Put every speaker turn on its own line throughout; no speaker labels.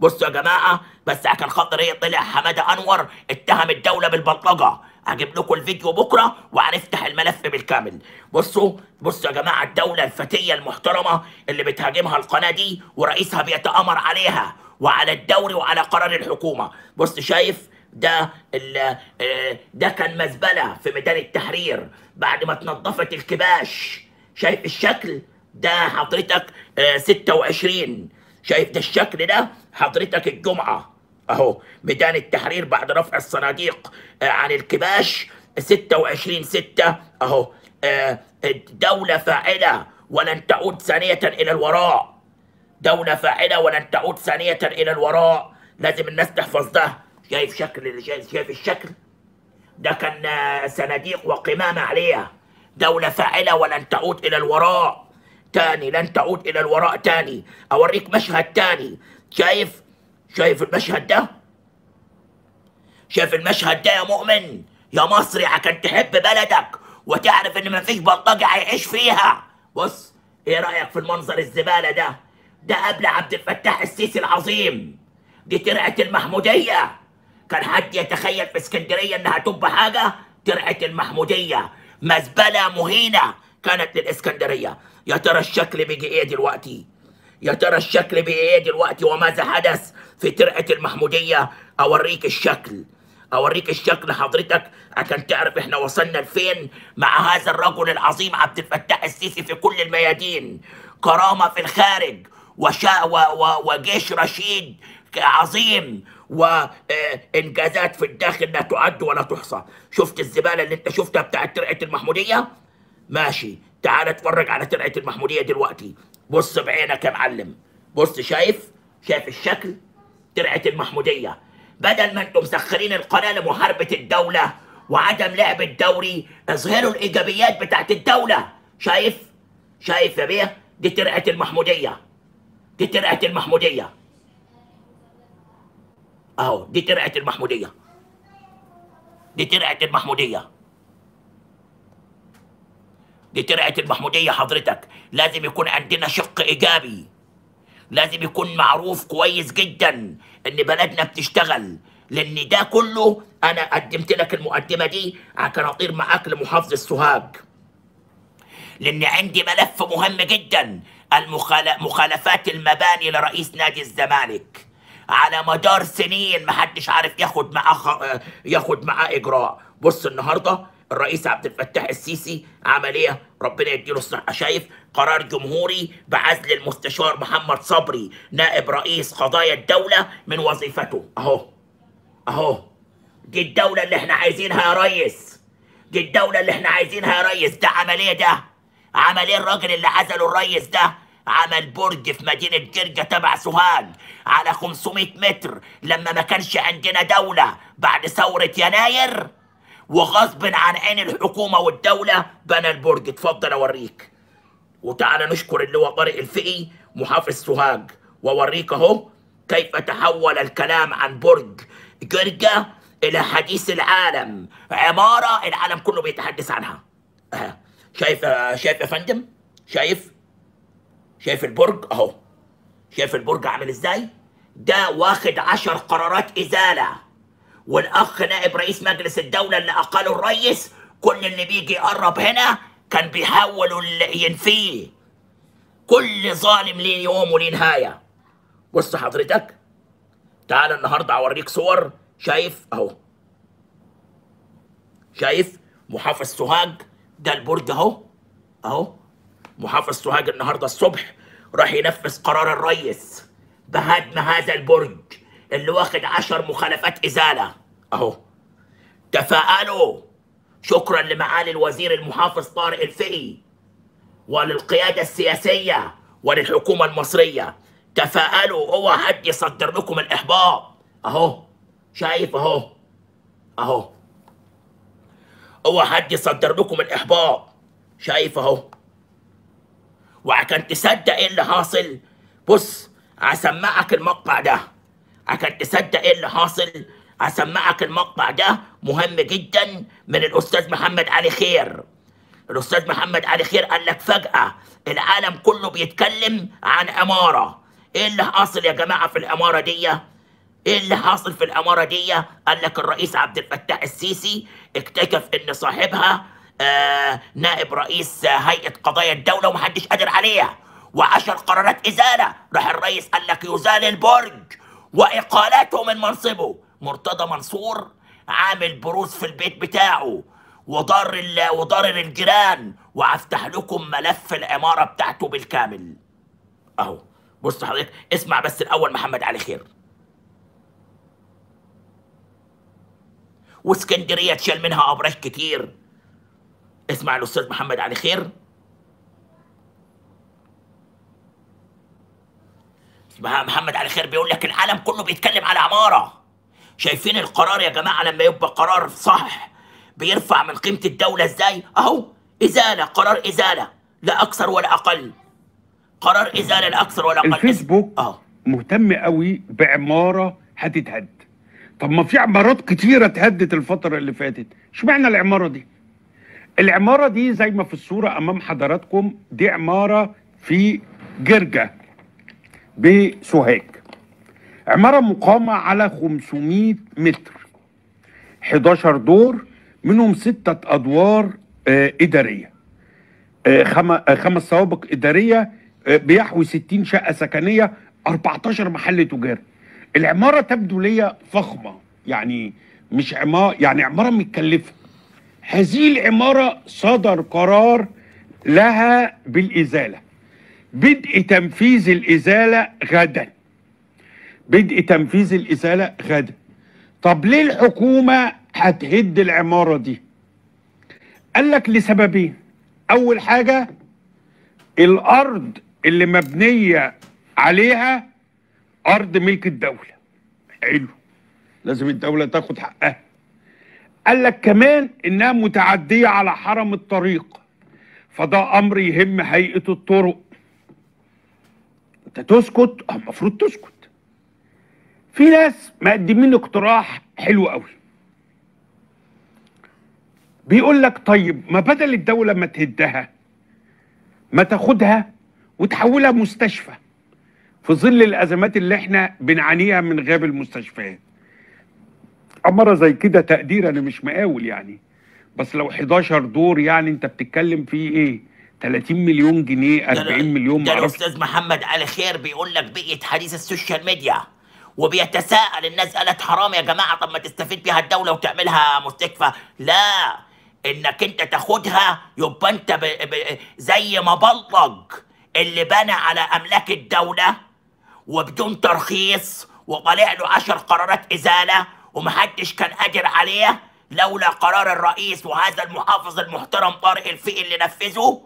بصوا يا جماعه بس عشان خاطر ايه طلع حماده انور اتهم الدوله بالبلطجه هجيب لكم الفيديو بكره وهنفتح الملف بالكامل بصوا بصوا يا جماعه الدوله الفتيه المحترمه اللي بتهاجمها القناه دي ورئيسها بيتامر عليها وعلى الدوري وعلى قرار الحكومه بص شايف ده ال آه، ده كان مزبله في ميدان التحرير بعد ما اتنضفت الكباش شايف الشكل ده حضرتك آه، 26 شايف ده الشكل ده حضرتك الجمعه اهو ميدان التحرير بعد رفع الصناديق آه، عن الكباش 26 6 اهو آه، دولة فاعلة ولن تعود ثانية إلى الوراء دولة فاعلة ولن تعود ثانية إلى الوراء لازم الناس تحفظ ده شايف شكل شايف شايف الشكل ده كان آه، صناديق وقمامة عليها دولة فاعلة ولن تعود إلى الوراء تاني لن تعود إلى الوراء تاني أوريك مشهد تاني شايف شايف المشهد ده شايف المشهد ده يا مؤمن يا مصري عشان تحب بلدك وتعرف ان مفيش بلطجي هيعيش فيها بص ايه رايك في المنظر الزباله ده ده قبل عبد الفتاح السيسي العظيم دي ترعه المحموديه كان حد يتخيل في اسكندريه انها تبقى حاجه ترعه المحموديه مزبله مهينه كانت للاسكندريه يا ترى الشكل بيجي ايه دلوقتي يا ترى الشكل بيجي ايه دلوقتي وماذا حدث في ترعه المحموديه اوريك الشكل اوريك الشكل حضرتك عشان تعرف احنا وصلنا لفين مع هذا الرجل العظيم عبد الفتاح السيسي في كل الميادين كرامه في الخارج وشا و و وجيش رشيد عظيم وانجازات في الداخل لا تعد ولا تحصى شفت الزباله اللي انت شفتها بتاعت ترعه المحموديه ماشي تعال اتفرج على ترعه المحموديه دلوقتي بص بعينك يا معلم بص شايف شايف الشكل ترعه المحموديه بدل ما انتم مسخرين القناه لمحاربه الدوله وعدم لعب الدوري اظهروا الايجابيات بتاعت الدوله شايف شايف يا بيه دي ترعه المحموديه دي ترعه المحموديه اهو دي ترعه المحموديه دي ترعه المحموديه دي ترعه المحموديه حضرتك لازم يكون عندنا شق ايجابي لازم يكون معروف كويس جدا ان بلدنا بتشتغل لان ده كله انا قدمت لك المقدمه دي عشان اطير معاك لمحافظه سوهاج لان عندي ملف مهم جدا المخال- مخالفات المباني لرئيس نادي الزمالك على مدار سنين محدش عارف ياخد معاه خ... ياخد معاه اجراء بص النهارده الرئيس عبد الفتاح السيسي عمل ايه ربنا يديله الصحه شايف قرار جمهوري بعزل المستشار محمد صبري نائب رئيس قضايا الدوله من وظيفته اهو اهو دي الدوله اللي احنا عايزينها يا ريس دي الدوله اللي احنا عايزينها يا ريس ده عمل ايه ده عمل ايه الراجل اللي عزله الريس ده عمل برج في مدينة جرجة تبع سوهاج على 500 متر لما ما كانش عندنا دولة بعد ثورة يناير وغصب عن عين الحكومة والدولة بنى البرج اتفضل اوريك وتعالى نشكر اللي هو طارق الفقي محافظ سوهاج واوريك اهو كيف تحول الكلام عن برج جرجة الى حديث العالم عمارة العالم كله بيتحدث عنها أه. شايف شايف يا فندم شايف شايف البرج اهو شايف البرج عامل ازاي ده واخد عشر قرارات ازاله والاخ نائب رئيس مجلس الدوله اللي اقاله الرئيس كل اللي بيجي يقرب هنا كان بيحاولوا ال- ينفيه كل ظالم ليه يوم وليه نهايه بص حضرتك تعال النهارده اوريك صور شايف اهو شايف محافظ سوهاج ده البرج اهو اهو محافظ سوهاج النهارده الصبح راح ينفذ قرار الريس بهدم هذا البرج اللي واخد عشر مخالفات ازاله اهو تفاءلوا شكرا لمعالي الوزير المحافظ طارق الفقي وللقياده السياسيه وللحكومه المصريه تفاءلوا اوعى حد يصدر لكم الاحباط اهو شايف اهو اهو اوعى حد يصدر لكم الاحباط شايف اهو وعشان تصدق ايه اللي حاصل بص هسمعك المقطع ده عشان تصدق ايه اللي حاصل هسمعك المقطع ده مهم جدا من الاستاذ محمد علي خير الاستاذ محمد علي خير قال لك فجأة العالم كله بيتكلم عن عمارة ايه اللي حاصل يا جماعه في الاماره دي ايه اللي حاصل في الاماره دي قال لك الرئيس عبد الفتاح السيسي اكتشف ان صاحبها آه نائب رئيس هيئه قضايا الدوله ومحدش قادر عليها وعشر قرارات ازاله راح الرئيس قال لك يزال البرج واقالته من منصبه مرتضى منصور عامل بروز في البيت بتاعه وضار ال- وضرر الجيران وهفتح لكم ملف العماره بتاعته بالكامل اهو بص حضرتك اسمع بس الاول محمد علي خير واسكندريه تشال منها ابراج كتير اسمع الاستاذ محمد علي خير اسمع محمد علي خير بيقول لك العالم كله بيتكلم على عماره شايفين القرار يا جماعه لما يبقى قرار صح بيرفع من قيمه الدوله ازاي اهو ازاله قرار ازاله لا اكثر ولا اقل قرار ازاله لا اكثر ولا اقل
الفيسبوك
اهو
مهتم قوي بعماره هتتهد طب ما في عمارات كتيره اتهدت الفتره اللي فاتت اشمعنى العماره دي العماره دي زي ما في الصوره امام حضراتكم دي عماره في جرجه بسوهاج عماره مقامه على 500 متر 11 دور منهم ستة أدوار آه، إدارية آه، خم- آه، خمس سوابق إدارية آه، بيحوي 60 شقة سكنية 14 محل تجاري العمارة تبدو لي فخمة يعني مش عمارة يعني عمارة متكلفة هذه العمارة صدر قرار لها بالإزالة بدء تنفيذ الإزالة غدا بدء تنفيذ الإزالة غدا طب ليه الحكومة هتهد العمارة دي قال لك لسببين أول حاجة الأرض اللي مبنية عليها أرض ملك الدولة حلو لازم الدولة تاخد حقها قال لك كمان إنها متعدية على حرم الطريق فده أمر يهم هيئة الطرق أنت تسكت آه، المفروض تسكت في ناس مقدمين اقتراح حلو قوي بيقول لك طيب ما بدل الدولة ما تهدها ما تاخدها وتحولها مستشفى في ظل الأزمات اللي احنا بنعانيها من غياب المستشفيات عمارة زي كده تقدير أنا مش مقاول يعني بس لو 11 دور يعني أنت بتتكلم في إيه 30 مليون جنيه
ده
40 مليون
ده
معرفش
الاستاذ محمد علي خير بيقول لك بقيت حديث السوشيال ميديا وبيتساءل الناس قالت حرام يا جماعه طب ما تستفيد بيها الدوله وتعملها مستشفى لا انك انت تاخدها يبقى انت ب... ب... زي ما بلج اللي بنى على املاك الدوله وبدون ترخيص وطلع له عشر قرارات ازاله ومحدش كان قادر عليه لولا قرار الرئيس وهذا المحافظ المحترم طارق الفقي اللي نفذه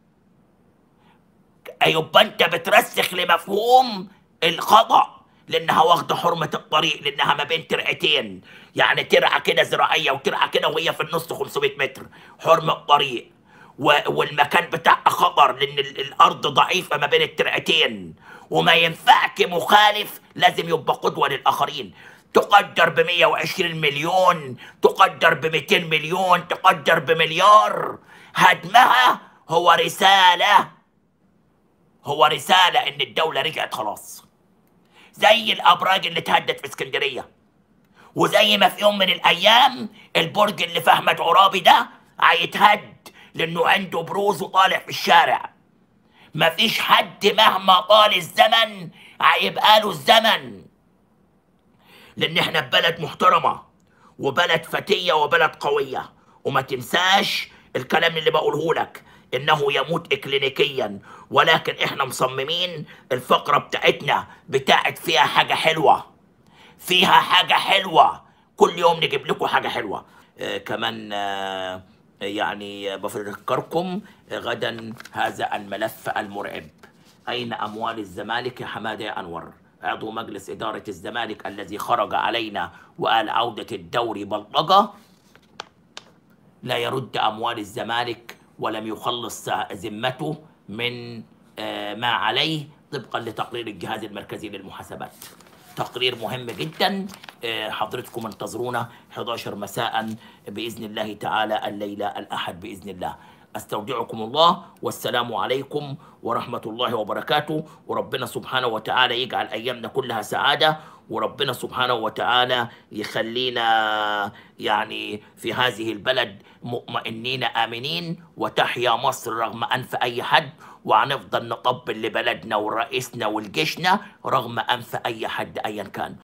يبقى انت بترسخ لمفهوم الخطأ لانها واخده حرمه الطريق لانها ما بين ترعتين يعني ترعه كده زراعيه وترعه كده وهي في النص 500 متر حرمه طريق و- والمكان بتاعها خطر لان ال- الارض ضعيفه ما بين الترعتين وما ينفعك مخالف لازم يبقى قدوه للاخرين تقدر ب 120 مليون تقدر ب 200 مليون تقدر بمليار هدمها هو رساله هو رسالة إن الدولة رجعت خلاص زي الأبراج اللي اتهدت في اسكندرية وزي ما في يوم من الأيام البرج اللي في أحمد عرابي ده هيتهد لأنه عنده بروز وطالع في الشارع مفيش حد مهما طال الزمن هيبقى له الزمن لأن احنا في بلد محترمة وبلد فتية وبلد قوية وما تنساش الكلام اللي بقوله لك انه يموت اكلينيكيا ولكن احنا مصممين الفقرة بتاعتنا بتاعت فيها حاجة حلوة فيها حاجة حلوة كل يوم نجيب لكم حاجة حلوة آه كمان آه يعني بفكركم غدا هذا الملف المرعب أين أموال الزمالك يا حمادة يا أنور عضو مجلس إدارة الزمالك الذي خرج علينا وقال عودة الدوري بلطجة لا يرد أموال الزمالك ولم يخلص ذمته من آه، ما عليه طبقا لتقرير الجهاز المركزي للمحاسبات تقرير مهم جدا آه، حضرتكم انتظرونا 11 مساء بإذن الله تعالى الليلة الأحد بإذن الله استودعكم الله والسلام عليكم ورحمه الله وبركاته وربنا سبحانه وتعالى يجعل ايامنا كلها سعاده وربنا سبحانه وتعالى يخلينا يعني في هذه البلد مطمئنين امنين وتحيا مصر رغم انف اي حد وهنفضل نطبل لبلدنا ورئيسنا ولجيشنا رغم انف اي حد ايا كان